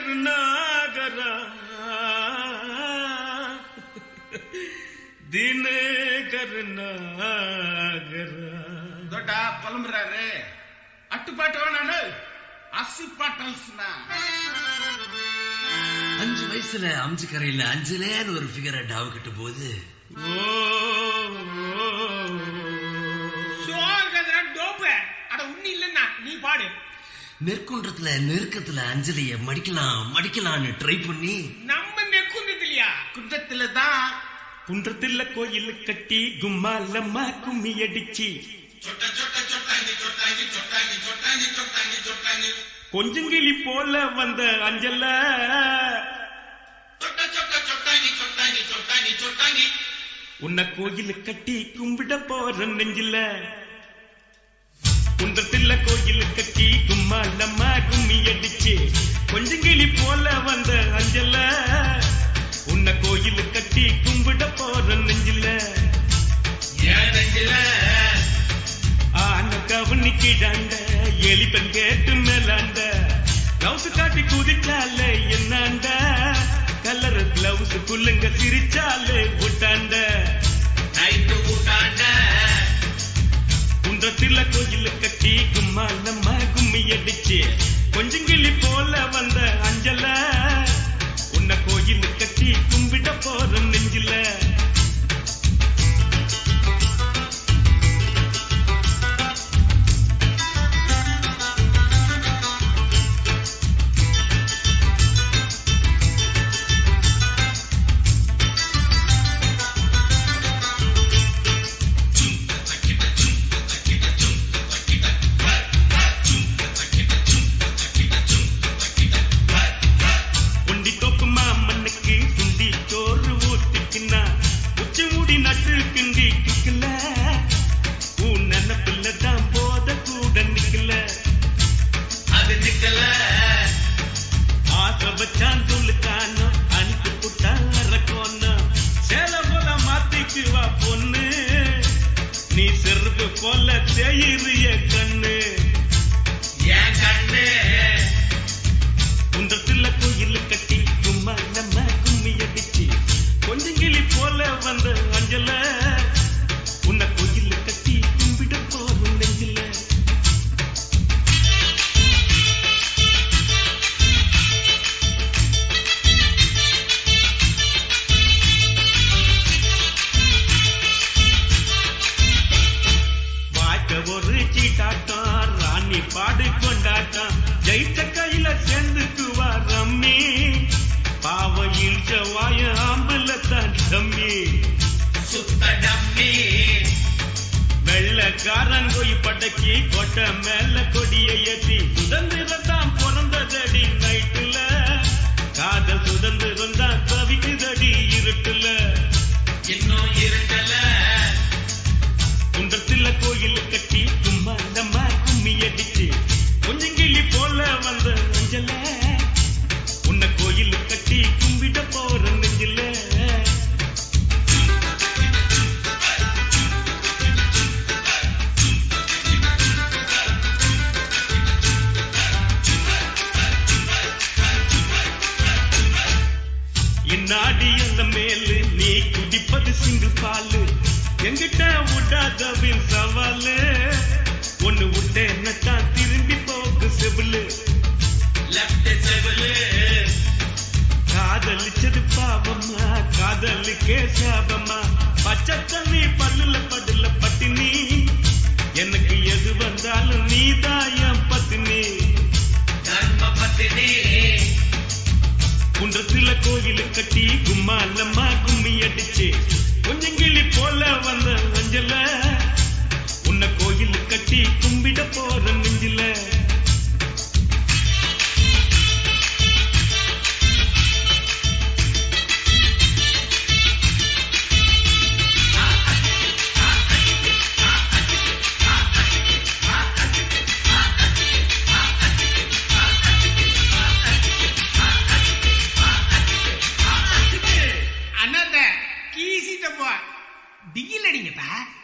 கருணாகரா தின கருணாகரா ದೊಡ್ಡ ಪಲಂಬ್ರಾರೆ ಅಟ್ಟುಪಾಟ ನಾನು அசி பாட்டல்ஸ்னா அஞ்சு வயசுல அம்ஜி கரையில அஞ்சுலேன்னு ஒரு ஃபிகரை டாவு கட்டும் போது ஓ சோகதுரா டோப்பு அட உண்ணி இல்லன்னா நீ பாடு நெற்குன்றத்துல நெருக்கத்துல அஞ்சலிய மடிக்கலாம் மடிக்கலாம்னு ட்ரை பண்ணி நம்ம நெக்குந்ததில்லையா குன்றத்துல தான் குன்றத்துல கோயில் கட்டி கும்மாலம்மா கும்மி அடிச்சு கொஞ்சங்கிளி போல வந்த அஞ்சல உன்னை கோயில் கட்டி கும்பிட போற நெஞ்சில குன்றத்துல கோயில் கட்டி கும்மாலம்மா கும்மி அடிச்சு கொஞ்சங்கிளி போல வந்த அஞ்சல உன்னை கோயில் கட்டி கும்பிட போற நெஞ்சில ஆன கவனிக்கிடாண்ட எலிப்பன் கேட்டு மேலாண்ட கிளவுஸ் காட்டி குதிச்சாலே என்னாண்ட கலர் கிளவுஸ் குள்ளுங்க சிரிச்சாலே விட்டாண்ட நைட்டு ஊட்டாண்ட குன்றத்தில கோயில் கட்டி கும்மா நம்ம கும்மி அடிச்சு கொஞ்சங்கிளி போல வந்த அஞ்சல உன்னை கோயில் கட்டி கும்பிட போற நெஞ்சில ஒண்டி தோப்பு மாமண்ணுக்கு குண்டி சோறு ஊத்திக்கினா உச்சி மூடி நட்டு கிண்டி கிக்கல உன் நினப்பில்ல தான் போத கூட நிக்கல அது நிக்கல ஆசை வச்சான் துளுக்கானோ அனுப்பி புட்டான் அரக்கோனோ சேல போல மாத்திக்குவா பொண்ணு நீ செருப்பு போல தேயிறிய கண்ணு என் கண்ணு குன்றத்துல கோயில் கட்டி சும்மா நம்ம கும்மி அடிச்சு கொஞ்சம் கிளி போல வந்த அஞ்சல உன்னை கோயில் கட்டி கும்பிட போகும் நெஞ்சில வாய்க்க ஒரு சீட்டாட்டம் ராணி பாடு கொண்டாட்டம் ஜெயிச்ச கையில சேர்ந்துக்குவா ரம்மி பாவ இழ்ச்ச வாய ஆம்புல தான் கம்மி சுத்த டம்மி வெள்ளக்காரங்கோய் படக்கி கொட்ட மேல கொடிய ஏத்தி சுதந்திரம் தான் பிறந்ததடி நைட்டுல காதல் சுதந்திரம் தான் தவிக்குதடி இருட்டுல இன்னும் இருக்கல குன்றத்துல கோயில் கட்டி சும்மா நம்ம கும்மி அடிச்சு கொஞ்சம் கிளி போல வந்த அஞ்சல உன்னை கோயில் கட்டி கும்பிட போற நெஞ்சில இந்நாடி அந்த மேலு நீ குடிப்பது சிங்கு பாலு எங்கிட்ட விடாதவின் சவாலு ஒண்ணு விட்டேன்னு தான் திரும்பி போக்கு செவிலு லெஃப்ட் செவலு காதலிச்சது பாவம்மா காதலுக்கே சாபம்மா பச்சை தண்ணி பல்லுல படுல பட்டினி எனக்கு எது வந்தாலும் நீதான் என் பத்தினி தர்ம பத்தினி குன்றத்துல கோயில் கட்டி கும்மாலம்மா கும்மி அடிச்சு கொஞ்சம் கிளி போல வந்த அஞ்சல உன்னை கோயில் கட்டி கும்பிட போற நெஞ்சில அண்ணாத்த கீசிட்டப்பா டிகில் அடிங்கப்பா